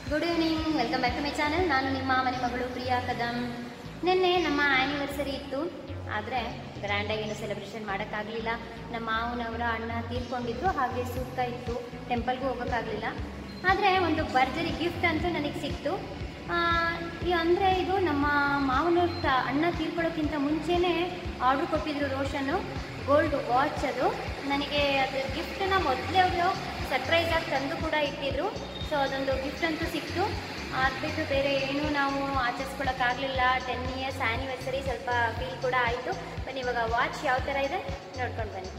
good evening welcome back to my channel ನಾನು ನಿಮ್ಮ ಮನೆ ಮಗಳು ಪ್ರಿಯಾ ಕದಂ ನಿನ್ನೆ ನಮ್ಮ ಆ್ಯನಿವರ್ಸರಿ ಇತ್ತು ಆದರೆ ಗ್ರ್ಯಾಂಡಾಗಿ ಏನು ಸೆಲೆಬ್ರೇಷನ್ ಮಾಡೋಕ್ಕಾಗಲಿಲ್ಲ ನಮ್ಮ ಮಾವನವರ ಅಣ್ಣ ತೀರ್ಕೊಂಡಿದ್ರು ಹಾಗೆ ಸೂಕ್ತ ಇತ್ತು ಟೆಂಪಲ್ಗೂ ಹೋಗೋಕ್ಕಾಗಲಿಲ್ಲ ಆದರೆ ಒಂದು ಭರ್ಜರಿ ಗಿಫ್ಟ್ ಅಂತೂ ನನಗೆ ಸಿಕ್ತು ಆ, ಈ ಅಂದರೆ ಇದು ನಮ್ಮ ಮಾವನವ್ರ ತ- ಅಣ್ಣ ತೀರ್ಕೊಳ್ಳೋಕ್ಕಿಂತ ಮುಂಚೆನೇ ಆರ್ಡ್ರ್ ಕೊಟ್ಟಿದ್ರು ರೋಷನ್ನು ಗೋಲ್ಡ್ ವಾಚ್ ಅದು ನನಗೆ ಅದ್ರ ಗಿಫ್ಟನ್ನ ಮೊದಲೇ ಅವರು ಸರ್ಪ್ರೈಸ್ ಆಗಿ ತಂದು ಕೂಡ ಇಟ್ಟಿದ್ರು ಸೊ ಅದೊಂದು ಗಿಫ್ಟ್ ಅಂತೂ ಸಿಕ್ತು ಅದು ಬಿಟ್ಟು ಬೇರೆ ಏನೂ ನಾವು ಆಚರಿಸ್ಕೊಳಕ್ಕಾಗಲಿಲ್ಲ ಟೆನ್ ಇಯರ್ಸ್ ಆ್ಯನಿವರ್ಸರಿ ಸ್ವಲ್ಪ ಫೀಲ್ ಕೂಡ ಆಯಿತು ಬನ್ನಿ ಇವಾಗ ವಾಚ್ ಯಾವ ಥರ ಇದೆ ನೋಡ್ಕೊಂಡು ಬನ್ನಿ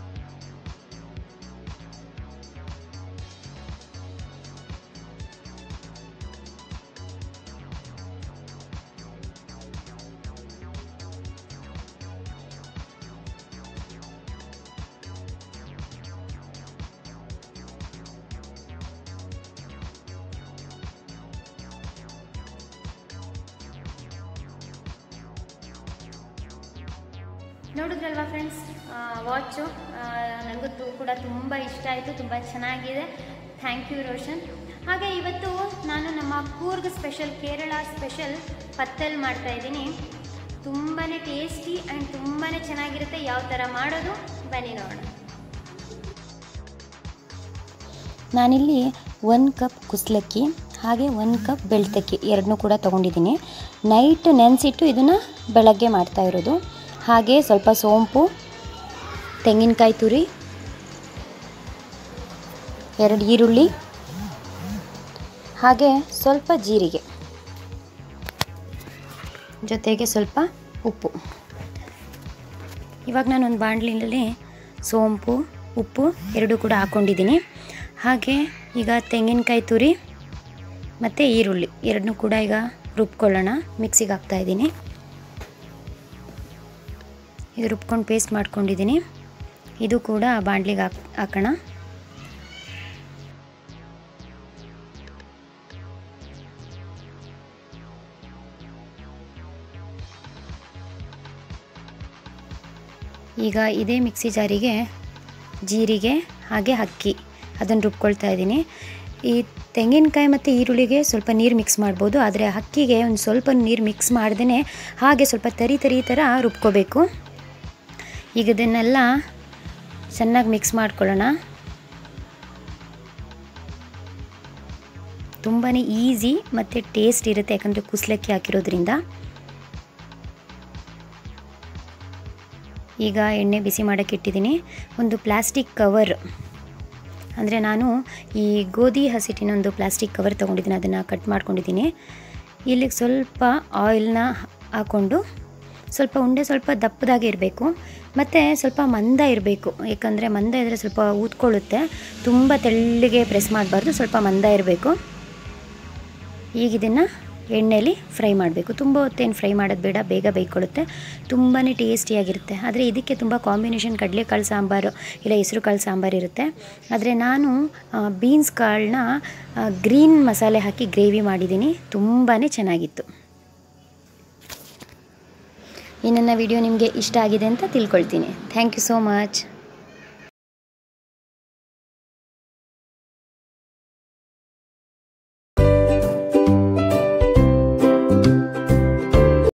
ನೋಡಿದ್ರಲ್ವಾ ಫ್ರೆಂಡ್ಸ್ ವಾಚು ನನಗೂ ತು- ಕೂಡ ತುಂಬ ಇಷ್ಟ ಆಯಿತು ತುಂಬ ಚೆನ್ನಾಗಿದೆ ಥ್ಯಾಂಕ್ ಯು ರೋಷನ್ ಹಾಗೆ ಇವತ್ತು ನಾನು ನಮ್ಮ ಕೂರ್ಗ್ ಸ್ಪೆಷಲ್ ಕೇರಳ ಸ್ಪೆಷಲ್ ಪತ್ತಲ್ ಮಾಡ್ತಾ ಇದ್ದೀನಿ ತುಂಬಾ ಟೇಸ್ಟಿ ಆ್ಯಂಡ್ ತುಂಬಾ ಚೆನ್ನಾಗಿರುತ್ತೆ ಯಾವ ಥರ ಮಾಡೋದು ಬನ್ನಿ ನೋಡೋಣ ನಾನಿಲ್ಲಿ ಒಂದು ಕಪ್ ಕುಸ್ಲಕ್ಕಿ ಹಾಗೆ ಒಂದು ಕಪ್ ಬೆಳ್ತಕ್ಕಿ ಎರಡನ್ನೂ ಕೂಡ ತೊಗೊಂಡಿದ್ದೀನಿ ನೈಟ್ ನೆನೆಸಿಟ್ಟು ಇದನ್ನು ಬೆಳಗ್ಗೆ ಮಾಡ್ತಾ ಇರೋದು ಹಾಗೆ ಸ್ವಲ್ಪ ಸೋಂಪು ತೆಂಗಿನಕಾಯಿ ತುರಿ ಎರಡು ಈರುಳ್ಳಿ ಹಾಗೆ ಸ್ವಲ್ಪ ಜೀರಿಗೆ ಜೊತೆಗೆ ಸ್ವಲ್ಪ ಉಪ್ಪು ಇವಾಗ ನಾನು ಒಂದು ಬಾಣಲಿನಲ್ಲಿ ಸೋಂಪು ಉಪ್ಪು ಎರಡೂ ಕೂಡ ಹಾಕ್ಕೊಂಡಿದ್ದೀನಿ ಹಾಗೆ ಈಗ ತೆಂಗಿನಕಾಯಿ ತುರಿ ಮತ್ತು ಈರುಳ್ಳಿ ಎರಡನ್ನೂ ಕೂಡ ಈಗ ರುಬ್ಕೊಳ್ಳೋಣ ಮಿಕ್ಸಿಗೆ ಹಾಕ್ತಾಯಿದ್ದೀನಿ ಇದು ರುಬ್ಕೊಂಡು ಪೇಸ್ಟ್ ಮಾಡ್ಕೊಂಡಿದ್ದೀನಿ ಇದು ಕೂಡ ಬಾಣಲಿಗೆ ಹಾಕ್ ಹಾಕೋಣ ಈಗ ಇದೇ ಮಿಕ್ಸಿ ಜಾರಿಗೆ ಜೀರಿಗೆ ಹಾಗೆ ಅಕ್ಕಿ ಅದನ್ನು ರುಬ್ಕೊಳ್ತಾ ಇದ್ದೀನಿ ಈ ತೆಂಗಿನಕಾಯಿ ಮತ್ತು ಈರುಳ್ಳಿಗೆ ಸ್ವಲ್ಪ ನೀರು ಮಿಕ್ಸ್ ಮಾಡ್ಬೋದು ಆದರೆ ಅಕ್ಕಿಗೆ ಒಂದು ಸ್ವಲ್ಪ ನೀರು ಮಿಕ್ಸ್ ಮಾಡ್ದೇ ಹಾಗೆ ಸ್ವಲ್ಪ ತರಿ ತರಿ ಥರ ರುಬ್ಕೋಬೇಕು ಈಗ ಇದನ್ನೆಲ್ಲ ಚೆನ್ನಾಗಿ ಮಿಕ್ಸ್ ಮಾಡ್ಕೊಳ್ಳೋಣ ತುಂಬಾ ಈಸಿ ಮತ್ತು ಟೇಸ್ಟ್ ಇರುತ್ತೆ ಯಾಕಂದರೆ ಕುಸ್ಲಕ್ಕಿ ಹಾಕಿರೋದ್ರಿಂದ ಈಗ ಎಣ್ಣೆ ಬಿಸಿ ಮಾಡೋಕ್ಕೆ ಇಟ್ಟಿದ್ದೀನಿ ಒಂದು ಪ್ಲಾಸ್ಟಿಕ್ ಕವರ್ ಅಂದರೆ ನಾನು ಈ ಗೋಧಿ ಹಸಿಟ್ಟಿನ ಒಂದು ಪ್ಲಾಸ್ಟಿಕ್ ಕವರ್ ತೊಗೊಂಡಿದ್ದೀನಿ ಅದನ್ನು ಕಟ್ ಮಾಡ್ಕೊಂಡಿದ್ದೀನಿ ಇಲ್ಲಿಗೆ ಸ್ವಲ್ಪ ಆಯಿಲ್ನ ಹಾಕ್ಕೊಂಡು ಸ್ವಲ್ಪ ಉಂಡೆ ಸ್ವಲ್ಪ ದಪ್ಪದಾಗೆ ಇರಬೇಕು ಮತ್ತು ಸ್ವಲ್ಪ ಮಂದ ಇರಬೇಕು ಏಕೆಂದರೆ ಮಂದ ಇದ್ದರೆ ಸ್ವಲ್ಪ ಊದ್ಕೊಳ್ಳುತ್ತೆ ತುಂಬ ತೆಳ್ಳಗೆ ಪ್ರೆಸ್ ಮಾಡಬಾರ್ದು ಸ್ವಲ್ಪ ಮಂದ ಇರಬೇಕು ಈಗ ಇದನ್ನು ಎಣ್ಣೆಯಲ್ಲಿ ಫ್ರೈ ಮಾಡಬೇಕು ತುಂಬ ಹೊತ್ತೇನು ಫ್ರೈ ಮಾಡೋದು ಬೇಡ ಬೇಗ ಬೇಯ್ಕೊಳ್ಳುತ್ತೆ ತುಂಬಾ ಟೇಸ್ಟಿಯಾಗಿರುತ್ತೆ ಆದರೆ ಇದಕ್ಕೆ ತುಂಬ ಕಾಂಬಿನೇಷನ್ ಕಡಲೆಕಾಳು ಸಾಂಬಾರು ಇಲ್ಲ ಹೆಸರು ಕಾಳು ಸಾಂಬಾರು ಇರುತ್ತೆ ಆದರೆ ನಾನು ಬೀನ್ಸ್ ಕಾಳನ್ನ ಗ್ರೀನ್ ಮಸಾಲೆ ಹಾಕಿ ಗ್ರೇವಿ ಮಾಡಿದ್ದೀನಿ ತುಂಬಾ ಚೆನ್ನಾಗಿತ್ತು ಈ ನನ್ನ ವಿಡಿಯೋ ನಿಮಗೆ ಇಷ್ಟ ಆಗಿದೆ ಅಂತ ತಿಳ್ಕೊಳ್ತೀನಿ ಥ್ಯಾಂಕ್ ಯು ಸೋ ಮಚ್